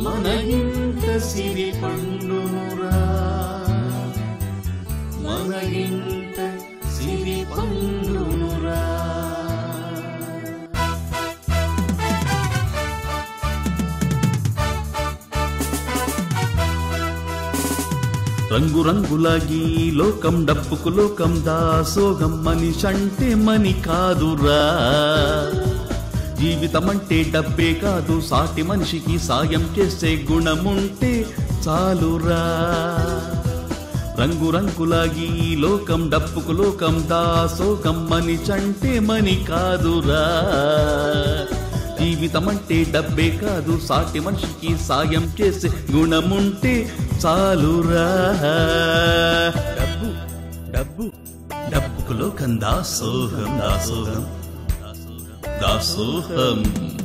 మన ఇంట సిరి పండునురా మన ఇంట సిరి పండునురా రంగు రంగుల ఈ లోకం డప్పుకు లోకం దాసోగం మనిషంటే మని కాదురా జీవితం అంటే డబ్బే కాదు సాటి మనిషికి సాయం చేసే గుణముంటే చాలురా రంగు రంగుల ఈ లోకం డప్పుకు లోకం దాసోకం మనిషంటే మని కాదురా జీవితం అంటే డబ్బే కాదు సాటి మనిషికి సాయం చేసే గుణముంటే చాలురా డబ్బు డబ్బు డబ్బుకు లోకం దాసోహం దాసోహం దాసోహం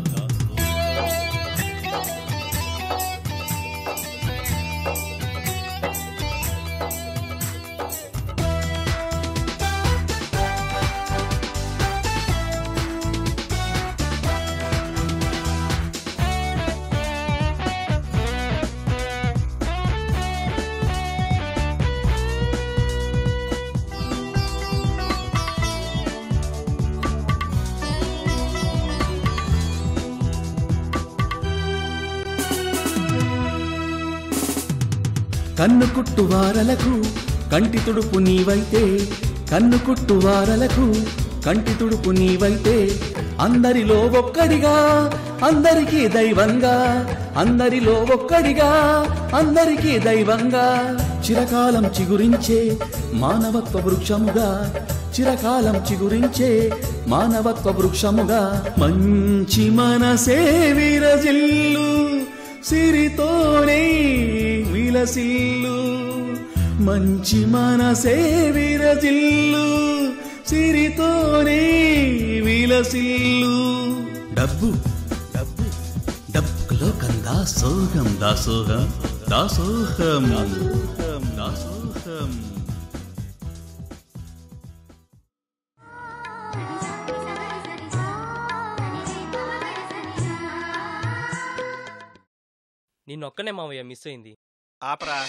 కన్ను కుట్టువారలకు కంటి తుడుపు నీవైతే కన్ను కుట్టువారలకు కంటి తుడుపు నీవైతే అందరిలో ఒక్కడిగా అందరికీ దైవంగా అందరిలో ఒక్కడిగా అందరికీ దైవంగా చిరకాలం చిగురించే మానవత్వ వృక్షముగా చిరకాలం చిగురించే మానవత్వ వృక్షముగా మంచి మనసే విరజిల్లు సిరితోనే విలసిల్లు మంచి మనసే విరజిల్లు సిరితోనే విలసిల్లు డబ్బు డబ్బు డబ్బులో కందా సోహం దాసోహం దాసోహం దాసోహం నిన్నొక్కనే మావయ్య మిస్ అయింది ఆపరా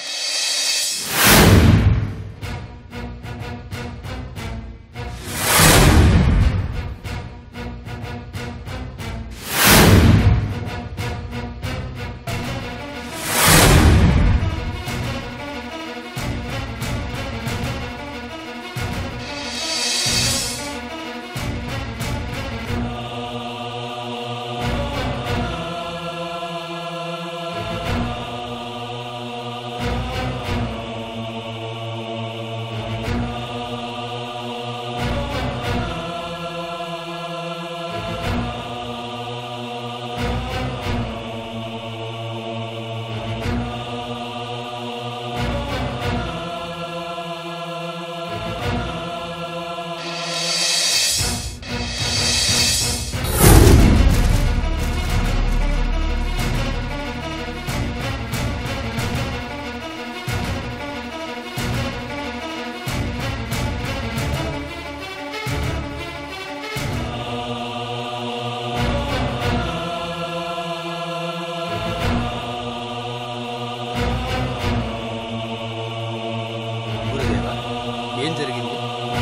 గురుదేవా ఏం జరిగింది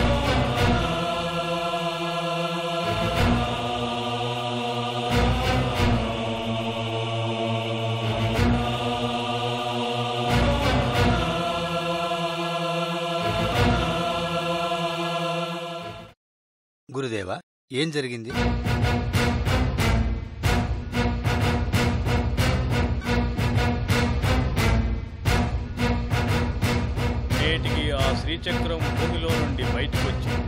గురుదేవా ఏం జరిగింది నేటికి ఆ శ్రీచక్రం భూమిలో నుండి బయటకు వచ్చింది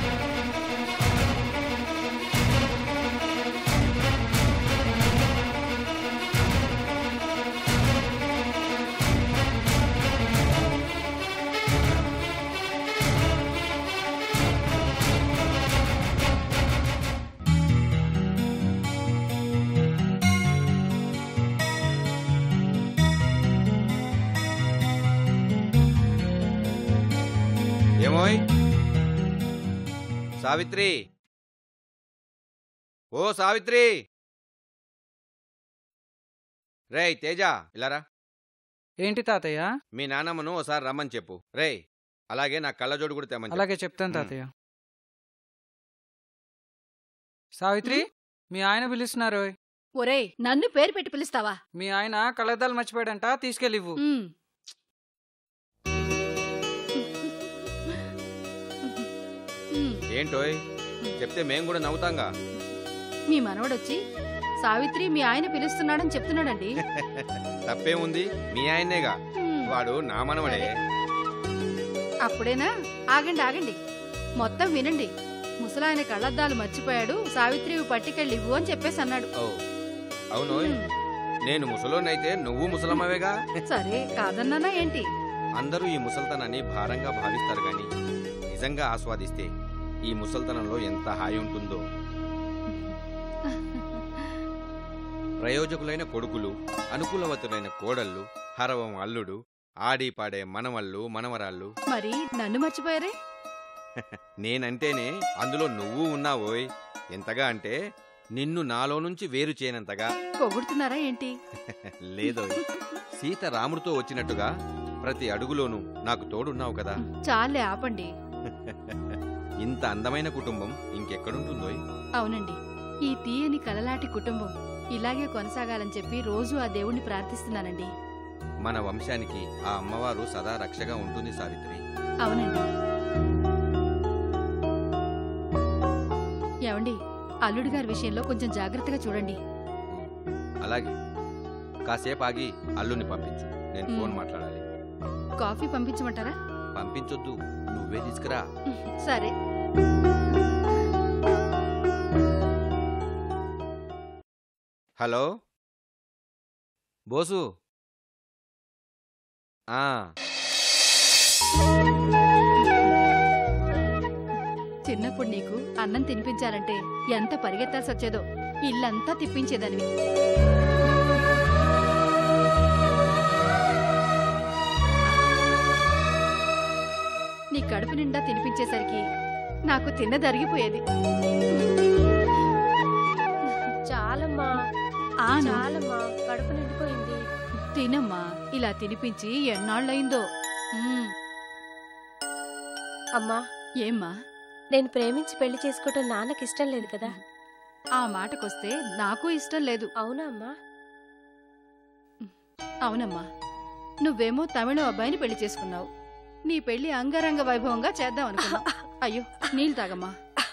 ఏమోయ్ సావిత్రి ఓ సావిత్రి రేయ్ తేజ ఇలారా ఏంటి తాతయ్య మీ నాన్నమ్మను ఓసారి రమ్మని చెప్పు రేయ్ అలాగే నా కళ్ళజోడు కూడా తెమ్మని చెప్పు. అలాగే చెప్తాను మ్. తాతయ్య సావిత్రి మీ ఆయన పిలుస్తున్నారు ఒరేయ్ నన్ను పేరు పెట్టి పిలుస్తావా మీ ఆయన కళ్ళద్దాలు మర్చిపోయాడంట తీసుకెళ్ళి ఇవ్వు ఉమ్. ఉమ్. ఏంటోయ్ చెప్తే మేం కూడా నవ్వుతాంగా మీ మనవడొచ్చి సావిత్రి మీ ఆయన పిలుస్తున్నాడని చెప్తున్నాడండి తప్పేముంది మీ ఆయన్నేగా ఉమ్. వాడు నా మనవడే అప్పుడేనా ఆగండి ఆగండి మొత్తం వినండి ముసలాయన కళ్ళద్దాలు మర్చిపోయాడు సావిత్రి పట్టికెళ్ళి ఇవ్వు అని చెప్పేసి అన్నాడు ఓ అవునోయ్ ఉమ్. నేను ముసలోనైతే నువ్వు ముసలమ్మవేగా సరే కాదన్నానా ఏంటి అందరూ ఈ ముసల్తనాన్ని భారంగా భావిస్తారు గాని నిజంగా ఆస్వాదిస్తే ఈ ముసల్తనంలో ఎంత హాయి ఉంటుందో ప్రయోజకులైన కొడుకులు అనుకూలవతులైన కోడళ్ళు హరవం అల్లుడు ఆడి పాడే మనవళ్ళు మనవరాళ్ళు మరి నన్ను మర్చిపోయారే నేనంటేనే అందులో నువ్వు ఉన్నావోయ్ ఎంతగా అంటే నిన్ను నాలో నుంచి వేరు చేయనంతగా పొగుడుతున్నారా ఏంటి లేదోయ్ సీత రాముడితో వచ్చినట్టుగా ప్రతి అడుగులోనూ నాకు తోడున్నావు కదా చాలే ఆపండి ఇంత అందమైన కుటుంబం ఇంకెక్కడుంటుందోయ్ అవునండి ఈ తీయని కలలాటి కుటుంబం ఇలాగే కొనసాగాలని చెప్పి రోజు ఆ దేవుణ్ణి ప్రార్థిస్తున్నానండి మన వంశానికి ఆ అమ్మవారు సదా రక్షగా ఉంటుంది సావిత్రి అవునండి ఏమండి అల్లుడి గారి విషయంలో కొంచెం జాగ్రత్తగా చూడండి అలాగే కాసేపు ఆగి అల్లుని పంపించు నేను ఫోన్ మ్. మాట్లాడాలి కాఫీ పంపించమంటారా పంపించొద్దు నువ్వే తీసుకురా సరే హలో బోసు ఆ చిన్నప్పుడు నీకు అన్నం తినిపించాలంటే ఎంత పరిగెత్తాల్సి వచ్చేదో ఇల్లంతా తిప్పించేదానివి నీ కడుపు నిండా తినిపించేసరికి నాకు తిన్నదరిగిపోయేది చాలమ్మా ఆను చాలమ్మా కడుపు నిండిపోయింది తినమ్మా ఇలా తినిపించి ఎన్నాళ్ళయిందో ఉమ్, అమ్మా ఏమ్మా నేను ప్రేమించి పెళ్లి చేసుకోవటం నాన్నకి ఇష్టం లేదు కదా ఆ మాటకొస్తే నాకు ఇష్టం లేదు అవునా అమ్మా అవునమ్మా నువ్వేమో తమిళ అబ్బాయిని పెళ్లి చేసుకున్నావు నీ పెళ్లి అంగరంగ వైభవంగా చేద్దాం అనుకున్నావు అయ్యో నీళ్ళు తాగమ్మా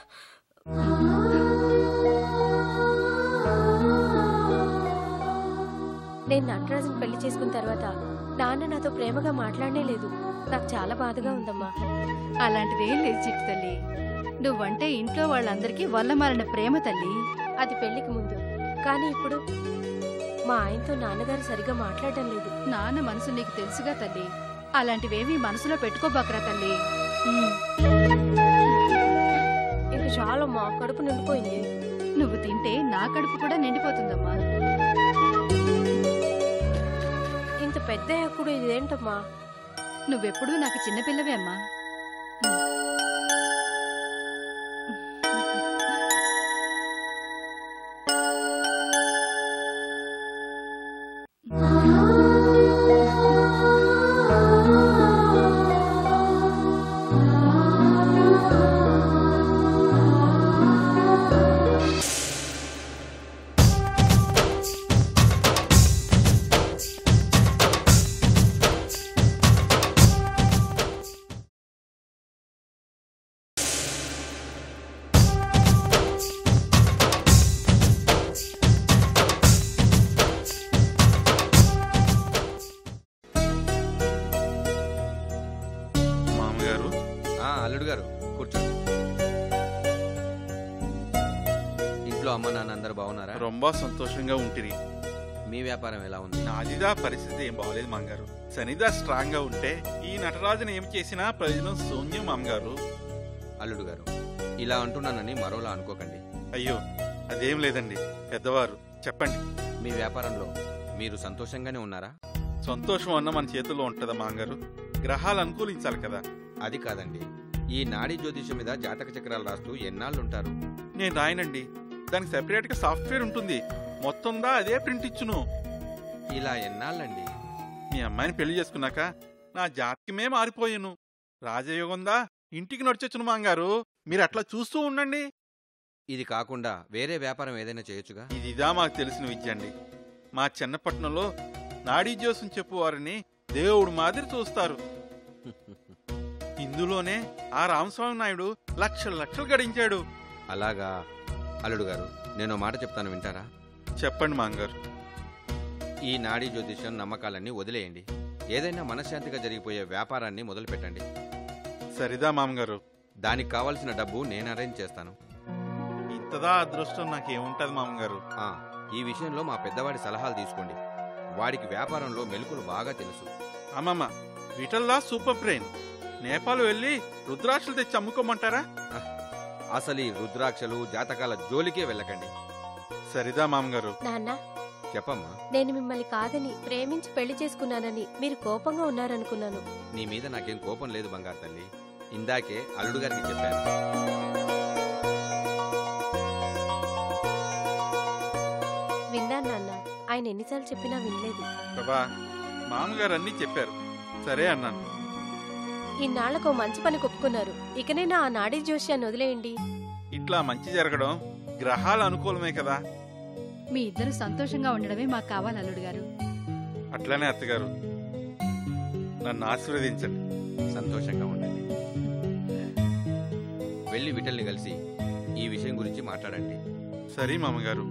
నేను నటరాజుని పెళ్లి చేసుకున్న తర్వాత నాన్న నాతో ప్రేమగా మాట్లాడనే లేదు నాకు చాలా బాధగా ఉందమ్మా అలాంటిదేం లేదు చిట్టి తల్లి నువ్వంటే ఇంట్లో వాళ్ళందరికీ వల్లమారిన ప్రేమ తల్లి అది పెళ్లికి ముందు కానీ ఇప్పుడు మా ఆయనతో నాన్నగారు సరిగా మాట్లాడడం లేదు నాన్న మనసు నీకు తెలుసుగా తల్లి అలాంటివేమీ మనసులో పెట్టుకోబాకరా తల్లి ఉమ్, ఇంక చాలమ్మా కడుపు నిండిపోయింది నువ్వు తింటే నా కడుపు కూడా నిండిపోతుందమ్మా ఇంత పెద్ద అయ్యాక ఇదేంటమ్మా నువ్వెప్పుడూ నాకు చిన్నపిల్లవే అమ్మా మామగారు ఆ అల్లుడు గారు కూర్చోండి ఇంట్లో అమ్మ నాన్న అందరు బాగున్నారా రొంబ సంతోషంగా ఉంటిరి మీ వ్యాపారం ఎలా ఉంది నాదిదా పరిస్థితి ఏం బాగలేదు మామగారు శనిదా స్ట్రాంగ్ గా ఉంటే ఈ నటరాజుని ఏం చేసినా ప్రయోజనం శూన్యం మామగారు అల్లుడు గారు ఇలా అంటున్నానని మరోలా అనుకోకండి అయ్యో అదేం లేదండి పెద్దవారు చెప్పండి మీ వ్యాపారంలో మీరు సంతోషంగానే ఉన్నారా సంతోషం అన్న మన చేతుల్లో ఉంటుందా మామగారు గ్రహాలు అనుకూలించాలి కదా అది కాదండి ఈ నాడీ జ్యోతిషం మీద జాతక చక్రాలు రాస్తూ ఎన్నాళ్ళుంటారు నేను రాయనండి దానికి సెపరేట్ గా సాఫ్ట్వేర్ ఉంటుంది మొత్తందా అదే ప్రింట్ ఇచ్చును ఇలా ఎన్నాళ్ళండి మీ అమ్మాయిని పెళ్లి చేసుకున్నాక నా జాతకమే మారిపోయాను రాజయోగందా ఇంటికి నడిచొచ్చును మాంగారు మీరు అట్లా చూస్తూ ఉండండి ఇది కాకుండా వేరే వ్యాపారం ఏదైనా చేయొచ్చుగా ఇదిదా మాకు తెలిసిన విద్య అండి మా చిన్నపట్నంలో నాడీ జోసం చెప్పువారిని దేవుడు మాదిరి చూస్తారు ఇందులోనే ఆ రామస్వామి నాయుడు లక్షలు లక్షలు గడించాడు అలాగా అల్లుడు గారు నేను మాట చెప్తాను వింటారా చెప్పండి మాంగారు ఈ నాడీ జ్యోతిష్యం నమ్మకాలన్నీ వదిలేయండి ఏదైనా మనశ్శాంతిగా జరిగిపోయే వ్యాపారాన్ని మొదలు పెట్టండి సరిదా మామగారు దానికి కావాల్సిన డబ్బు నేను అరేంజ్ చేస్తాను ఇంతదా అదృష్టం నాకేముంటది మామగారు ఆ, ఈ విషయంలో మా పెద్దవాడి సలహాలు తీసుకోండి వాడికి వ్యాపారంలో మెలకులు బాగా తెలుసు అమ్మమ్మ విఠల్లా సూపర్ బ్రెయిన్ నేపాల్ వెళ్ళి రుద్రాక్షలు తెచ్చి అమ్ముకోమంటారా అసలు ఈ రుద్రాక్షలు జాతకాల జోలికే వెళ్ళకండి సరిదా మామగారు నాన్న చెప్పమ్మా నేను మిమ్మల్ని కాదని ప్రేమించి పెళ్లి చేసుకున్నానని మీరు కోపంగా ఉన్నారనుకున్నాను నీ మీద నాకేం కోపం లేదు బంగారు తల్లి ఇందాకే అల్లుడు గారికి చెప్పాను విన్నాను నాన్న ఆయన ఎన్నిసార్లు చెప్పినా వినలేదు ప్రభా మామగారు అన్నీ చెప్పారు సరే అన్నాను ఇన్నాళ్లకు ఓ మంచి పని ఒప్పుకున్నారు ఇకనైనా ఆ నాడీ జోష్యాన్ని వదిలేయండి ఇట్లా మంచి జరగడం గ్రహాల అనుకూలమే కదా మీ ఇద్దరు సంతోషంగా ఉండడమే మాకు కావాలి అల్లుడు గారు అట్లనే అత్తగారు నన్ను ఆశీర్వదించండి సంతోషంగా ఉండండి వెళ్ళి విఠల్ని కలిసి ఈ విషయం గురించి మాట్లాడండి సరే మామగారు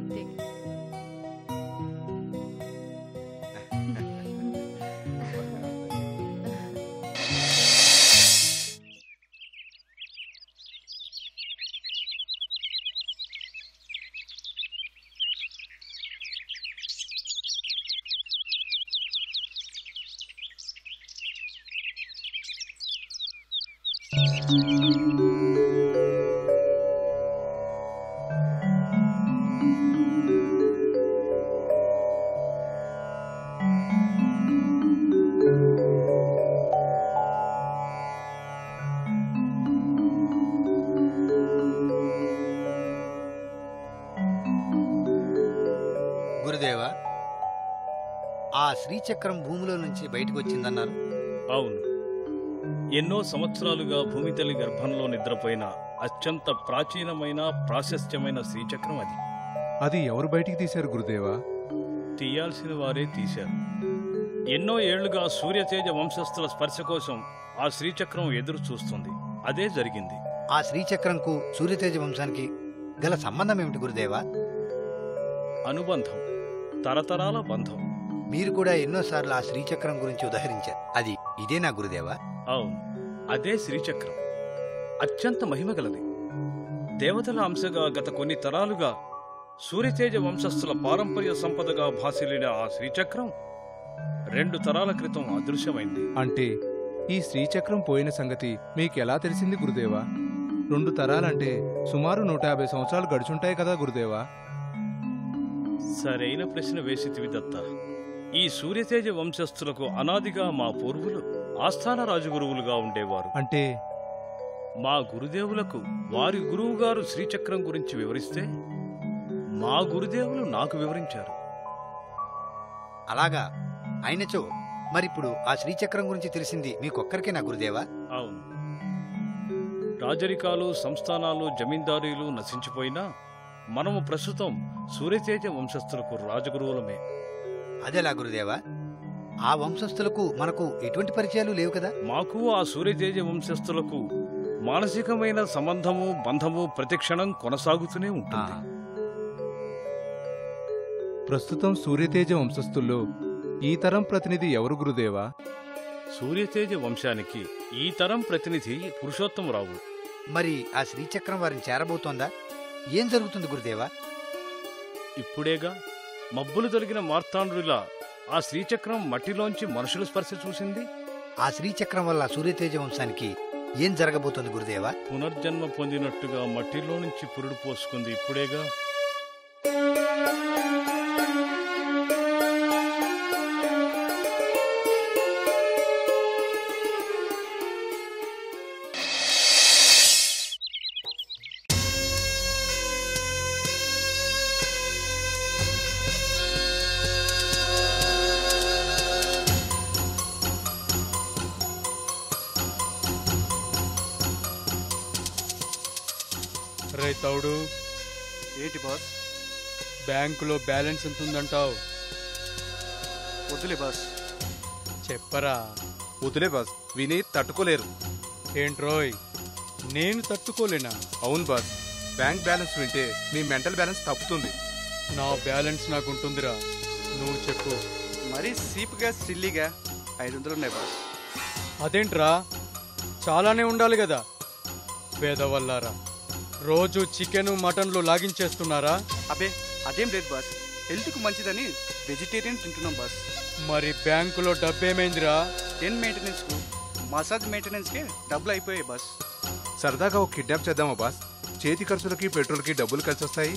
గురుదేవా ఆ శ్రీచక్రం భూమిలో నుంచి బయటకు వచ్చిందన్నారు అవును ఎన్నో సంవత్సరాలుగా భూమి తల్లి గర్భంలో నిద్రపోయిన అత్యంత ప్రాచీనమైన ప్రాశస్త్యమైన శ్రీచక్రం అది అది ఎవరు బయటికి తీశారు గురుదేవా తీయాల్సిన వారే తీశారు ఎన్నో ఏళ్లుగా సూర్యతేజ వంశస్థుల స్పర్శ కోసం ఆ శ్రీచక్రం ఎదురు చూస్తుంది అదే జరిగింది ఆ శ్రీచక్రంకు సూర్యతేజ వంశానికి గల సంబంధం ఏమిటి గురుదేవా అనుబంధం తరతరాల బంధం మీరు కూడా ఎన్నోసార్లు ఆ శ్రీచక్రం గురించి ఉదహరించారు అది ఇదేనా గురుదేవా అవును అదే శ్రీచక్రం అత్యంత మహిమగలది దేవతల అంశగా గత కొన్ని తరాలుగా సూర్యతేజ వంశస్థుల పారంపర్య సంపదగా భాసిల్లిన ఆ శ్రీచక్రం రెండు తరాల క్రితం అదృశ్యమైంది అంటే ఈ శ్రీచక్రం పోయిన సంగతి మీకెలా తెలిసింది గురుదేవా రెండు తరాలంటే సుమారు నూట యాభై సంవత్సరాలు గడుచుంటాయి కదా గురుదేవా సరైన ప్రశ్న వేసితివి దత్త ఈ సూర్యతేజ వంశస్థులకు అనాదిగా మా పూర్వులు ఆస్థాన రాజగురువులుగా ఉండేవారు అంటే మా గురుదేవులకు వారి గురువుగారు శ్రీచక్రం గురించి వివరిస్తే మా గురుదేవులు నాకు వివరించారు అలాగా అయినచో మరిప్పుడు ఆ శ్రీచక్రం గురించి తెలిసింది మీకొక్కరికేనా గురుదేవా అవును రాజరికాలు సంస్థానాలు జమీందారీలు నశించిపోయినా మనము ప్రస్తుతం సూర్యతేజ వంశస్థులకు రాజగురువులమే అదెలా గురుదేవా ఆ వంశస్థులకు మనకు ఎటువంటి పరిచయాలు లేవు కదా మాకు ఆ సూర్యతేజ వంశస్థులకు మానసికమైన సంబంధము బంధము ప్రతిక్షణం కొనసాగుతూనే ఉంటుంది ప్రస్తుతం సూర్యతేజ వంశస్థుల్లో ఈ తరం ప్రతినిధి ఎవరు గురుదేవా సూర్యతేజ వంశానికి ఈ తరం ప్రతినిధి పురుషోత్తమరావు మరి ఆ శ్రీచక్రం వారిని చేరబోతోందా ఏం జరుగుతుంది గురుదేవా ఇప్పుడేగా మబ్బులు తొలగిన మార్తాండ్రులా ఆ శ్రీచక్రం మట్టిలోంచి మనుషుల స్పర్శ చూసింది ఆ శ్రీచక్రం వల్ల సూర్యతేజ వంశానికి ఏం జరగబోతోంది గురుదేవా పునర్జన్మ పొందినట్టుగా మట్టిలో నుంచి పురుడు పోసుకుంది ఇప్పుడేగా రే తౌడు ఏంటి బాస్ బ్యాంకులో బ్యాలెన్స్ ఎంత ఉందంటావు వద్దులే బాస్ చెప్పరా వదిలే బాస్ విని తట్టుకోలేరు ఏంట్రోయ్ నేను తట్టుకోలేనా అవును బాస్ బ్యాంక్ బ్యాలెన్స్ వింటే మీ మెంటల్ బ్యాలెన్స్ తప్పుతుంది నా బ్యాలెన్స్ నాకు ఉంటుందిరా నువ్వు చెప్పు మరీ సీప్గా సిల్లీగా ఐదు వందలు ఉన్నాయి బాస్ అదేంట్రా చాలానే ఉండాలి కదా పేదవల్లారా రోజు చికెన్ మటన్లు లాగించేస్తున్నారా అబే అదేం లేదు బాస్ హెల్త్కు మంచిదని వెజిటేరియన్ తింటున్నాం బాస్ మరి బ్యాంకులో డబ్బేమైందిరా టెన్ మెయింటెనెన్స్కు మసాజ్ మెయింటెనెన్స్కే డబ్బులు అయిపోయాయి బాస్ సరదాగా ఒక కిడ్నాప్ చేద్దామా బాస్ చేతి ఖర్చులకి పెట్రోల్కి డబ్బులు కలిసి వస్తాయి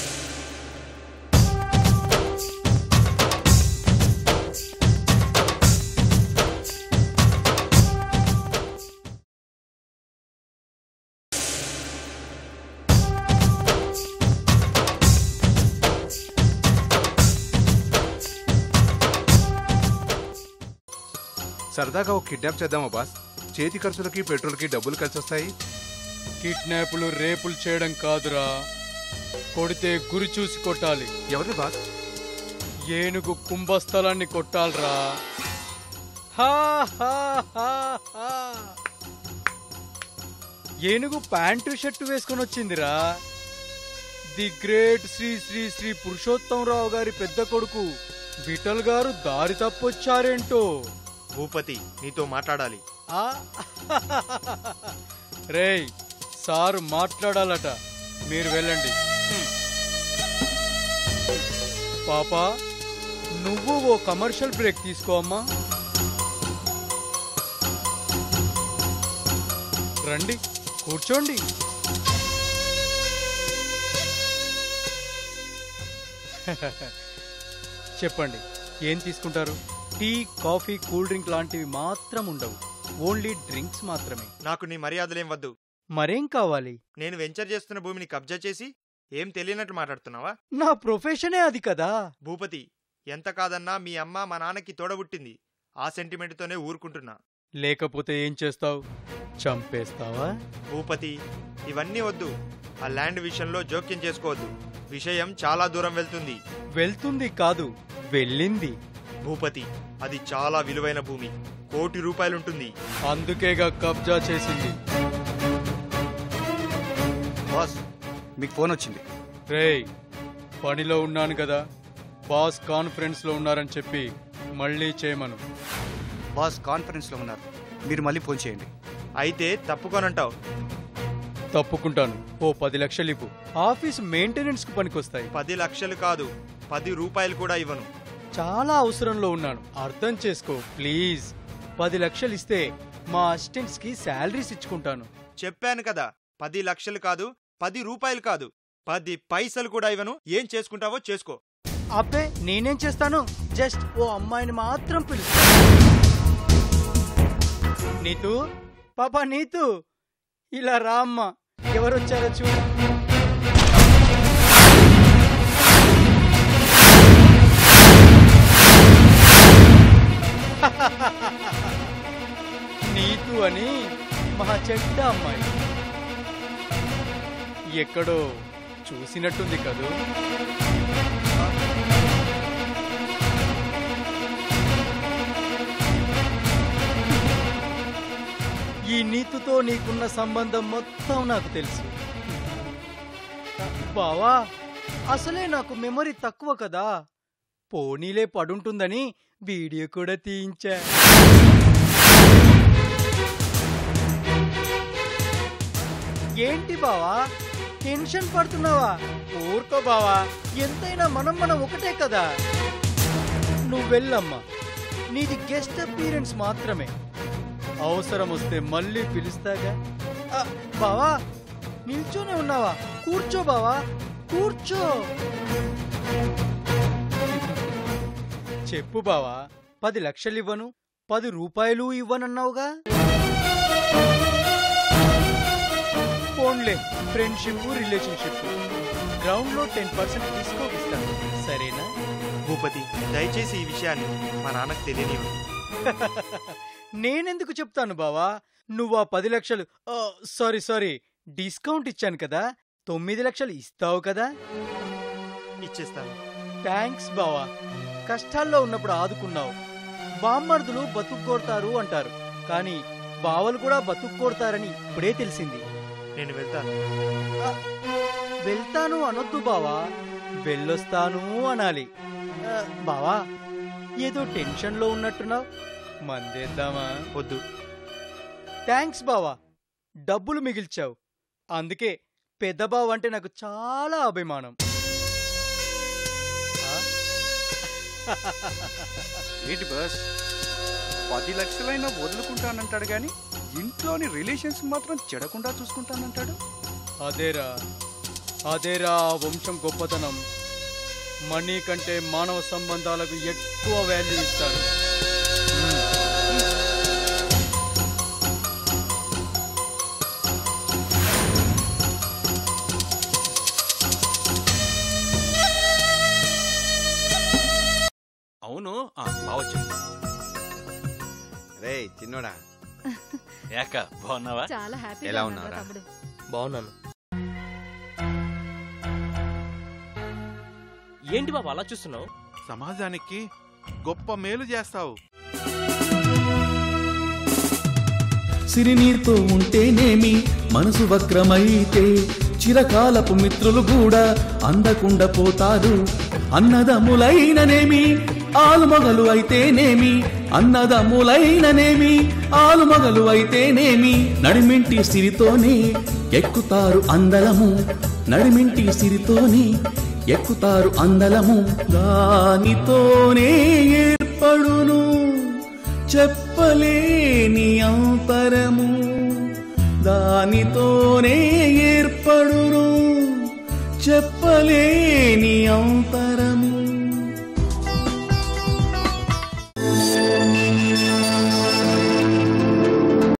సరదాగా ఒక కిడ్నాప్ చేద్దామా బాస్ చేతి ఖర్చులకి పెట్రోల్కి డబ్బులు కలిసి వస్తాయి కిడ్నాపులు రేపులు చేయడం కాదురా కొడితే గురి చూసి కొట్టాలి ఎవరిని బాస్ ఏనుగు కుంభస్థలాన్ని కొట్టాలరా హా, హా, హా, హా. ఏనుగు ప్యాంటు షర్టు వేసుకొని వచ్చిందిరా ది గ్రేట్ శ్రీ శ్రీ శ్రీ పురుషోత్తంరావు గారి పెద్ద కొడుకు విఠల్ గారు దారి తప్పొచ్చారేంటో భూపతి నీతో మాట్లాడాలి ఆ? రేయ్ సారు మాట్లాడాలట మీరు వెళ్ళండి పాపా నువ్వు ఓ కమర్షియల్ బ్రేక్ తీసుకో అమ్మా రండి కూర్చోండి చెప్పండి ఏం తీసుకుంటారు టీ కాఫీ కూల్ డ్రింక్ లాంటివి మాత్రం ఉండవు ఓన్లీ డ్రింక్స్ మాత్రమే నాకు నీ మర్యాదలేం వద్దు మరేం కావాలి నేను వెంచర్ చేస్తున్న భూమిని కబ్జా చేసి ఏం తెలియనట్టు మాట్లాడుతున్నావా నా ప్రొఫెషనే అది కదా భూపతి ఎంత కాదన్నా మీ అమ్మ మా నాన్నకి తోడబుట్టింది ఆ సెంటిమెంట్తోనే ఊరుకుంటున్నా లేకపోతే ఏం చేస్తావు చంపేస్తావా భూపతి ఇవన్నీ వద్దు ఆ ల్యాండ్ విషయంలో జోక్యం చేసుకోవద్దు విషయం చాలా దూరం వెళ్తుంది వెళ్తుంది కాదు వెళ్ళింది భూపతి అది చాలా విలువైన భూమి కోటి రూపాయలుంటుంది అందుకేగా కబ్జా చేసింది బాస్ మీకు ఫోన్ వచ్చింది రేయ్ పనిలో ఉన్నాను కదా బాస్ కాన్ఫరెన్స్ లో ఉన్నారని చెప్పి మళ్ళీ చేయమను బాస్ కాన్ఫరెన్స్లో ఉన్నారు మీరు మళ్ళీ ఫోన్ చేయండి అయితే తప్పుకోనంటావు తప్పుకుంటాను ఓ పది లక్షలు ఇవ్వు ఆఫీస్ మెయింటెనెన్స్ కు పనికొస్తాయి పది లక్షలు కాదు పది రూపాయలు కూడా ఇవ్వను చాలా అవసరంలో ఉన్నాను అర్థం చేసుకో ప్లీజ్ పది లక్షలు ఇస్తే మా అసిస్టెంట్స్ కి శాలరీస్ ఇచ్చుకుంటాను చెప్పాను కదా పది లక్షలు కాదు పది రూపాయలు కాదు పది పైసలు కూడా ఇవ్వను ఏం చేసుకుంటావో చేసుకో అబ్బే నేనేం చేస్తాను జస్ట్ ఓ అమ్మాయిని మాత్రం పిలుస్తా నీతు పాపా నీతు ఇలా రా అమ్మ ఎవరొచ్చారో చూడు నీతు అని మా చెడ్డ అమ్మాయి ఎక్కడో చూసినట్టుంది కదూ ఈ నీతుతో నీకున్న సంబంధం మొత్తం నాకు తెలుసు బావా అసలే నాకు మెమరీ తక్కువ కదా పోనీలే పడుంటుందని వీడియో కూడా తీయించా ఏంటి బావా టెన్షన్ పడుతున్నావా ఊరుకో బావా ఎంతైనా మనం మనం ఒకటే కదా నువ్వు వెళ్ళమ్మా నీది గెస్ట్ అపీరెన్స్ మాత్రమే అవసరం వస్తే మళ్ళీ పిలుస్తాగా ఆ, బావా నిల్చోనే ఉన్నావా కూర్చో బావా కూర్చో చెప్పు బావా పది లక్షలు ఇవ్వను పది రూపాయలు ఇవ్వనన్నావుగా ఫోన్లే ఫ్రెండ్షిప్ రిలేషన్షిప్ గ్రౌండ్ లో టెన్ పర్సెంట్ డిస్కౌంట్ ఇస్తాను సరేనా భూపతి దయచేసి ఈ విషయాన్ని మా నాన్నకు తెలియనివ్వు నేనెందుకు చెప్తాను బావా నువ్వు ఆ పది లక్షలు ఆ, సారీ సారీ డిస్కౌంట్ ఇచ్చాను కదా తొమ్మిది లక్షలు ఇస్తావు కదా ఇచ్చేస్తాను థ్యాంక్స్ బావా కష్టాల్లో ఉన్నప్పుడు ఆదుకున్నావు బామ్మర్దులు బతుక్కోడతారు అంటారు కానీ బావలు కూడా బతుక్కోడతారని ఇప్పుడే తెలిసింది నేను వెళ్తాను ఆ, వెళ్తాను అనొద్దు బావా వెళ్ళొస్తాను అనాలి ఆ, బావా ఏదో టెన్షన్లో ఉన్నట్టున్నావు మందేద్దామా వద్దు థ్యాంక్స్ బావా డబ్బులు మిగిల్చావు అందుకే పెద్ద బావ అంటే నాకు చాలా అభిమానం ఆ? ఏంటి బస్ పది లక్షలైనా వదులుకుంటానంటాడు గాని ఇంట్లోని రిలేషన్స్ మాత్రం చెడకుండా చూసుకుంటానంటాడు అదేరా అదేరా ఆ వంశం గొప్పతనం మనీ కంటే మానవ సంబంధాలకు ఎక్కువ వాల్యూ ఇస్తారు అవును ఆ, బావచ్చు రే చిన్నోడా ఏక బాగున్నావా చాలా హ్యాపీగా ఎలా ఉన్నాను ఉన్నావురా? తమ్ముడు బాగున్నాను ఏంటి బాబు అలా చూస్తున్నావు సమాజానికి గొప్ప మేలు చేస్తావు సిరినీర్తో ఉంటేనేమి మనసు వక్రమైతే చిరకాలపు మిత్రులు కూడా అందకుండా పోతారు అన్నదమ్ములైననేమి ఆలుమగలు అయితేనేమి అన్నదమ్ములైననేమి ఆలుమగలు అయితేనేమి నడిమింటి సిరితోనే ఎక్కుతారు అందలము నడిమింటి సిరితోనే ఎక్కుతారు అందలము దానితోనే ఏర్పడును చెప్పలేని అంతరము దానితోనే ఏర్పడును చెప్పలేని అంతరము